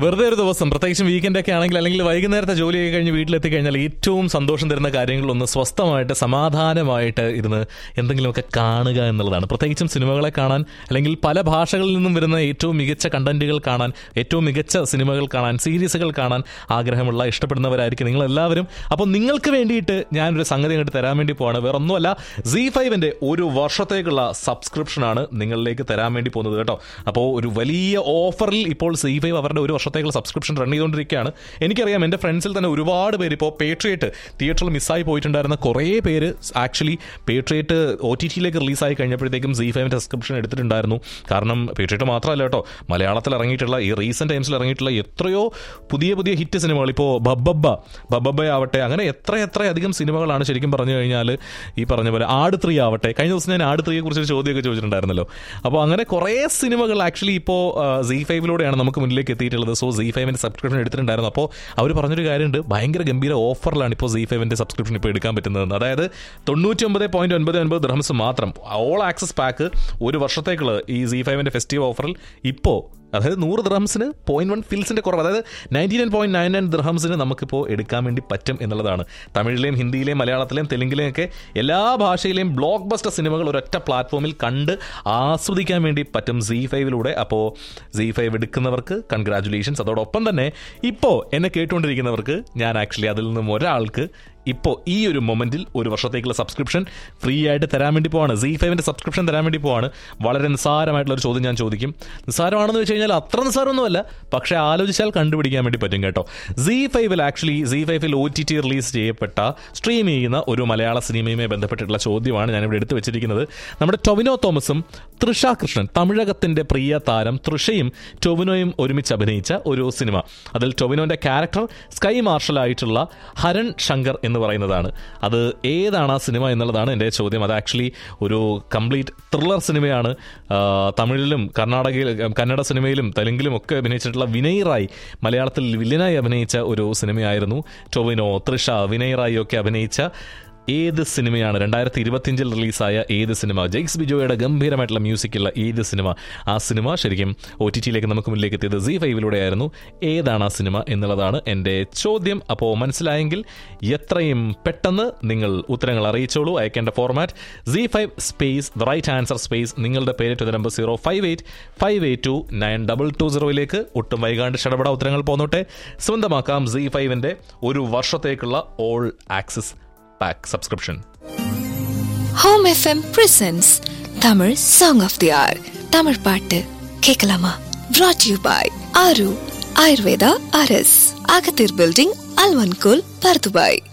വെറുതെ ഒരു ദിവസം പ്രത്യേകിച്ചും വീക്കെൻഡ് ഒക്കെ ആണെങ്കിൽ അല്ലെങ്കിൽ വൈകുന്നേരത്തെ ജോലിയൊക്കെ കഴിഞ്ഞ് വീട്ടിലെത്തി കഴിഞ്ഞാൽ ഏറ്റവും സന്തോഷം തരുന്ന കാര്യങ്ങളൊന്ന് സ്വസ്ഥമായിട്ട് സമാധാനമായിട്ട് ഇരുന്ന് എന്തെങ്കിലുമൊക്കെ കാണുക എന്നുള്ളതാണ് പ്രത്യേകിച്ചും സിനിമകളെ കാണാൻ അല്ലെങ്കിൽ പല ഭാഷകളിൽ നിന്നും വരുന്ന ഏറ്റവും മികച്ച കണ്ടന്റുകൾ കാണാൻ ഏറ്റവും മികച്ച സിനിമകൾ കാണാൻ സീരീസുകൾ കാണാൻ ആഗ്രഹമുള്ള ഇഷ്ടപ്പെടുന്നവരായിരിക്കും നിങ്ങൾ എല്ലാവരും അപ്പോൾ നിങ്ങൾക്ക് വേണ്ടിയിട്ട് ഞാനൊരു സംഗതി അങ്ങോട്ട് തരാൻ വേണ്ടി പോവാണ് വേറെ ഒന്നുമല്ല സി ഫൈവിന്റെ ഒരു വർഷത്തേക്കുള്ള സബ്സ്ക്രിപ്ഷനാണ് നിങ്ങളിലേക്ക് തരാൻ വേണ്ടി പോകുന്നത് കേട്ടോ അപ്പോൾ ഒരു വലിയ ഓഫറിൽ ഇപ്പോൾ സി ഫൈവ് അവരുടെ ഒരു വർഷത്തേക്കുള്ള സബ്സ്ക്രിപ്ഷൻ റൺ ചെയ്തുകൊണ്ടിരിക്കുകയാണ് എനിക്കറിയാം എൻ്റെ ഫ്രണ്ട്സിൽ തന്നെ ഒരുപാട് പേര് ഇപ്പോൾ പേട്രിയറ്റ് തിയേറ്ററിൽ മിസ്സായി പോയിട്ടുണ്ടായിരുന്ന കുറേ പേര് ആക്ച്വലി പേട്രിയറ്റ് ഒ ടി ടിയിലേക്ക് റിലീസായി കഴിഞ്ഞപ്പോഴത്തേക്കും സി ഫൈവിൻ്റെ സബ്സ്ക്രിപ്ഷൻ എടുത്തിട്ടുണ്ടായിരുന്നു കാരണം പേട്രിയറ്റ് മാത്രമല്ല കേട്ടോ മലയാളത്തിൽ ഇറങ്ങിയിട്ടുള്ള ഈ റീസെൻറ്റ് ടൈംസിൽ ഇറങ്ങിയിട്ടുള്ള എത്രയോ പുതിയ പുതിയ ഹിറ്റ് സിനിമകൾ ഇപ്പോൾ ബബ്ബബ്ബ ബബ്ബബ്ബ ആവട്ടെ അങ്ങനെ എത്ര എത്ര അധികം സിനിമകളാണ് ശരിക്കും പറഞ്ഞു കഴിഞ്ഞാൽ ഈ പറഞ്ഞ പോലെ ആട് ത്രീ ആവട്ടെ കഴിഞ്ഞ ദിവസം ഞാൻ ആട് ത്രീയെ കുറിച്ച് ഒരു ചോദ്യമൊക്കെ ചോദിച്ചിട്ടുണ്ടായിരുന്നല്ലോ അപ്പോൾ അങ്ങനെ കുറേ സിനിമകൾ ആക്ച്വലി ഇപ്പോൾ സി ഫൈവിലൂടെയാണ് നമുക്ക് മുന്നിലേക്ക് എത്തിയിട്ടുള്ളത് സോ സി ഫൈവിൻ്റെ സബ്സ്ക്രിപ്ഷൻ എടുത്തിട്ടുണ്ടായിരുന്നു അപ്പോൾ അവർ പറഞ്ഞൊരു കാര്യമുണ്ട് ഭയങ്കര ഗംഭീര ഓഫറിലാണ് ഇപ്പോൾ സി ഫൈവിൻ്റെ സബ്സ്ക്രിപ്ഷൻ ഇപ്പോൾ എടുക്കാൻ പറ്റുന്നത് അതായത് തൊണ്ണൂറ്റി ഒമ്പത് പോയിന്റ് ഒൻപത് ഒൻപത് ദ്രഹംസ് മാത്രം ഓൾ ആക്സസ് പാക്ക് ഒരു വർഷത്തേക്കുള്ള ഈ സി ഫൈവിൻ്റെ ഫെസ്റ്റീവ് ഓഫറിൽ ഇപ്പോൾ അതായത് നൂറ് ദ്രഹംസിന് പോയിന്റ് വൺ ഫിൽസിന്റെ കുറവ് അതായത് ninety nine point nine nine ദ്രഹംസിന് നമുക്കിപ്പോൾ എടുക്കാൻ വേണ്ടി പറ്റും എന്നുള്ളതാണ് തമിഴിലെയും ഹിന്ദിയിലെയും മലയാളത്തിലെയും തെലുങ്കിലെയും ഒക്കെ എല്ലാ ഭാഷയിലെയും ബ്ലോക്ക് ബസ്റ്റർ സിനിമകൾ ഒരൊറ്റ പ്ലാറ്റ്ഫോമിൽ കണ്ട് ആസ്വദിക്കാൻ വേണ്ടി പറ്റും സി ഫൈവിലൂടെ അപ്പോൾ സി ഫൈവ് എടുക്കുന്നവർക്ക് കൺഗ്രാറ്റുലേഷൻസ് അതോടൊപ്പം തന്നെ ഇപ്പോൾ എന്നെ കേട്ടുകൊണ്ടിരിക്കുന്നവർക്ക് ഞാൻ ആക്ച്വലി അതിൽ നിന്നും ഒരാൾക്ക് ഇപ്പോൾ ഈ ഒരു മൊമെന്റിൽ ഒരു വർഷത്തേക്കുള്ള സബ്സ്ക്രിപ്ഷൻ ഫ്രീ ആയിട്ട് തരാൻ വേണ്ടി പോവാണ് സി ഫൈവിന്റെ സബ്സ്ക്രിപ്ഷൻ തരാൻ വേണ്ടി പോവാണ് വളരെ നിസ്സാരമായിട്ടുള്ള ഒരു ചോദ്യം ഞാൻ ചോദിക്കും നിസ്സാരമാണെന്ന് വെച്ച് കഴിഞ്ഞാൽ അത്ര നിസ്സാരമൊന്നുമല്ല പക്ഷേ ആലോചിച്ചാൽ കണ്ടുപിടിക്കാൻ വേണ്ടി പറ്റും കേട്ടോ സി ഫൈവിൽ ആക്ച്വലി സി ഫൈവിൽ ഒ ടി ടി റിലീസ് ചെയ്യപ്പെട്ട സ്ട്രീം ചെയ്യുന്ന ഒരു മലയാള സിനിമയുമായി ബന്ധപ്പെട്ടിട്ടുള്ള ചോദ്യമാണ് ഞാനിവിടെ എടുത്തു വെച്ചിരിക്കുന്നത് നമ്മുടെ ടൊവിനോ തോമസും തൃഷ കൃഷ്ണൻ തമിഴകത്തിന്റെ പ്രിയ താരം തൃഷയും ടൊവിനോയും ഒരുമിച്ച് അഭിനയിച്ച ഒരു സിനിമ അതിൽ ടൊവിനോന്റെ ക്യാരക്ടർ സ്കൈ മാർഷൽ ആയിട്ടുള്ള ഹരൺ ശങ്കർ എന്ന് പറയുന്നതാണ് അത് ഏതാണ് ആ സിനിമ എന്നുള്ളതാണ് എൻ്റെ ചോദ്യം അത് ആക്ച്വലി ഒരു കംപ്ലീറ്റ് ത്രില്ലർ സിനിമയാണ് ആ, തമിഴിലും കർണാടകയിൽ കന്നഡ സിനിമയിലും തെലുങ്കിലും ഒക്കെ അഭിനയിച്ചിട്ടുള്ള വിനയ് റായ് മലയാളത്തിൽ വില്ലനായി അഭിനയിച്ച ഒരു സിനിമയായിരുന്നു ടൊവിനോ തൃഷ വിനയ് റായി ഒക്കെ അഭിനയിച്ച ഏത് സിനിമയാണ് രണ്ടായിരത്തി ഇരുപത്തിയഞ്ചിൽ റിലീസായ ഏത് സിനിമ ജെയ്ക്സ് ബിജോയുടെ ഗംഭീരമായിട്ടുള്ള മ്യൂസിക്കുള്ള ഏത് സിനിമ ആ സിനിമ ശരിക്കും ഒ ടി ടിയിലേക്ക് നമുക്ക് മുന്നിലേക്ക് എത്തിയത് സി ഫൈവിലൂടെ ആയിരുന്നു ഏതാണ് ആ സിനിമ എന്നുള്ളതാണ് എൻ്റെ ചോദ്യം അപ്പോൾ മനസ്സിലായെങ്കിൽ എത്രയും പെട്ടെന്ന് നിങ്ങൾ ഉത്തരങ്ങൾ അറിയിച്ചോളൂ അയക്കേണ്ട format C five space the right answer space നിങ്ങളുടെ പേര് to number zero five eight five eight two nine double two സീറോയിലേക്ക് ഒട്ടും വൈകാണ്ട് ഷടപട ഉത്തരങ്ങൾ പോന്നോട്ടെ സ്വന്തമാക്കാം സി ഫൈവിൻ്റെ ഒരു വർഷത്തേക്കുള്ള all access pack subscription home FM presents Tamil song of the hour Tamil பாட்டு கேட்கலாமா brought you by Aru Ayurveda அரஸ் அகத்தீர் பில்டிங் அல்வன்கோல் பர்துபாய்